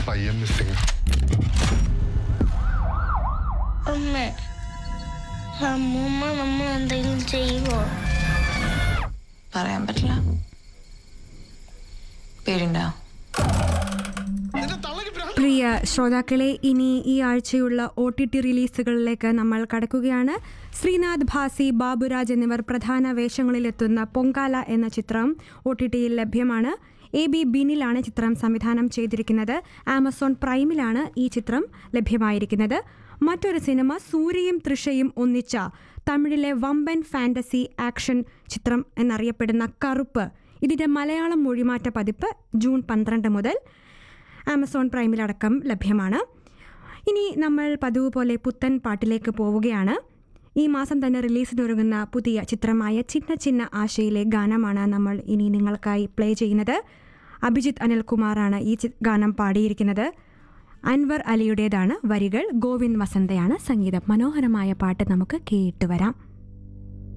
പയ്യൻ മിസ്സിങ് അമ്മ അമ്മൂമ്മ നമ്മൾ എന്തെങ്കിലും ചെയ്യുമോ പറയാൻ പറ്റില്ല പേരുണ്ടോ പ്രിയ ശ്രോതാക്കളെ ഇനി ഈ ആഴ്ചയുള്ള ഒ ടി ടി റിലീസുകളിലേക്ക് നമ്മൾ കടക്കുകയാണ് ശ്രീനാഥ് ഭാസി ബാബുരാജ് എന്നിവർ പ്രധാന വേഷങ്ങളിലെത്തുന്ന പൊങ്കാല എന്ന ചിത്രം ഒ ടി ടിയിൽ ലഭ്യമാണ് എ ബി ബിനിലാണ് ചിത്രം സംവിധാനം ചെയ്തിരിക്കുന്നത് ആമസോൺ പ്രൈമിലാണ് ഈ ചിത്രം ലഭ്യമായിരിക്കുന്നത് മറ്റൊരു സിനിമ സൂര്യയും തൃഷയും ഒന്നിച്ച തമിഴിലെ വമ്പൻ ഫാന്റസി ആക്ഷൻ ചിത്രം എന്നറിയപ്പെടുന്ന കറുപ്പ് ഇതിന്റെ മലയാളം മൊഴിമാറ്റ പതിപ്പ് ജൂൺ പന്ത്രണ്ട് മുതൽ ആമസോൺ പ്രൈമിലടക്കം ലഭ്യമാണ് ഇനി നമ്മൾ പതിവ് പോലെ പുത്തൻ പാട്ടിലേക്ക് പോവുകയാണ് ഈ മാസം തന്നെ റിലീസിനൊരുങ്ങുന്ന പുതിയ ചിത്രമായ ചിന്ന ചിന്ന ആശയിലെ ഗാനമാണ് നമ്മൾ ഇനി നിങ്ങൾക്കായി പ്ലേ ചെയ്യുന്നത് അഭിജിത്ത് അനിൽകുമാറാണ് ഈ ചി- ഗാനം പാടിയിരിക്കുന്നത് അൻവർ അലിയുടേതാണ് വരികൾ ഗോവിന്ദ് വസന്തയാണ് സംഗീതം മനോഹരമായ പാട്ട് നമുക്ക് കേട്ടുവരാം